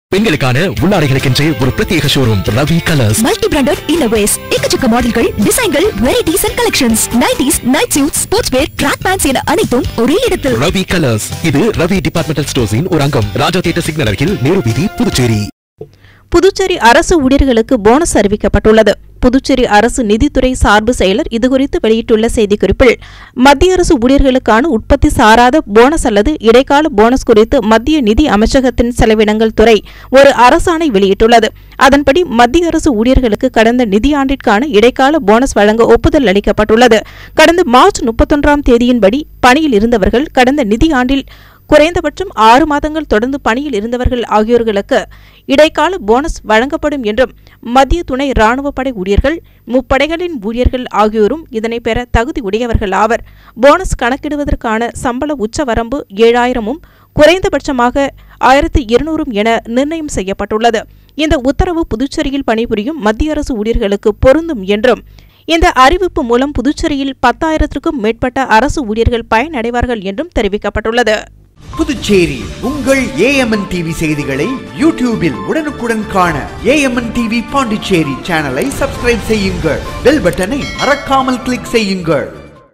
பெண்களுக்கான உள்ளாடைகளுக்கென்றே ஒரு பிரத்யேக showroom Ravi colours multi branded innerwears எக்கச்சக்க மாடல்கள் டிசைன்கள் varieties and collections nighties night suit sports wear track pants என அனைத்தும் ஒரே இடத்தில் ரவி கலர்ஸ் இது ரவி டிபார்ட்மெண்டல் ஸ்டோர்ஸின் ஒரு அங்கம் ராஜா தியேட்டர் சிக்னல் அருகில் நேரு வீதி புதுச்சேரி புதுச்சேரி அரசு ஊழியர்களுக்கு போனஸ் அறிவிக்கப்பட்டுள்ளது புதுச்சேரி அரசு நிதித்துறை சார்பு செயலர் இதுகுறித்து வெளியிட்டுள்ள செய்திக்குறிப்பில் மத்திய அரசு ஊழியர்களுக்கான உற்பத்தி சாராத போனஸ் அல்லது இடைக்கால போனஸ் குறித்து மத்திய நிதி அமைச்சகத்தின் செலவினங்கள் துறை ஒரு அரசாணை வெளியிட்டுள்ளது அதன்படி மத்திய அரசு ஊழியர்களுக்கு கடந்த நிதியாண்டிற்கான இடைக்கால போனஸ் வழங்க ஒப்புதல் அளிக்கப்பட்டுள்ளது கடந்த மார்ச் முப்பத்தொன்றாம் தேதியின்படி பணியில் இருந்தவர்கள் கடந்த நிதியாண்டில் குறைந்தபட்சம் ஆறு மாதங்கள் தொடர்ந்து பணியில் இருந்தவர்கள் ஆகியோர்களுக்கு இடைக்கால போனஸ் வழங்கப்படும் என்றும் மத்திய துணை ராணுவ படை ஊழியர்கள் முப்படைகளின் ஊழியர்கள் ஆகியோரும் இதனை பெற தகுதி உடையவர்கள் ஆவர் போனஸ் கணக்கிடுவதற்கான சம்பள உச்சவரம்பு ஏழாயிரமும் குறைந்தபட்சமாக ஆயிரத்தி இருநூறும் என நிர்ணயம் செய்யப்பட்டுள்ளது இந்த உத்தரவு புதுச்சேரியில் பணிபுரியும் மத்திய அரசு ஊழியர்களுக்கு பொருந்தும் என்றும் இந்த அறிவிப்பு மூலம் புதுச்சேரியில் பத்தாயிரத்திற்கும் மேற்பட்ட அரசு ஊழியர்கள் பயனடைவார்கள் என்றும் தெரிவிக்கப்பட்டுள்ளது புதுச்சேரி உங்கள் ஏஎம்என் டிவி செய்திகளை யூடியூபில் உடனுக்குடன் காண ஏஎம்என் டிவி பாண்டிச்சேரி சேனலை சப்ஸ்கிரைப் செய்யுங்கள் பெல் பட்டனை மறக்காமல் கிளிக் செய்யுங்கள்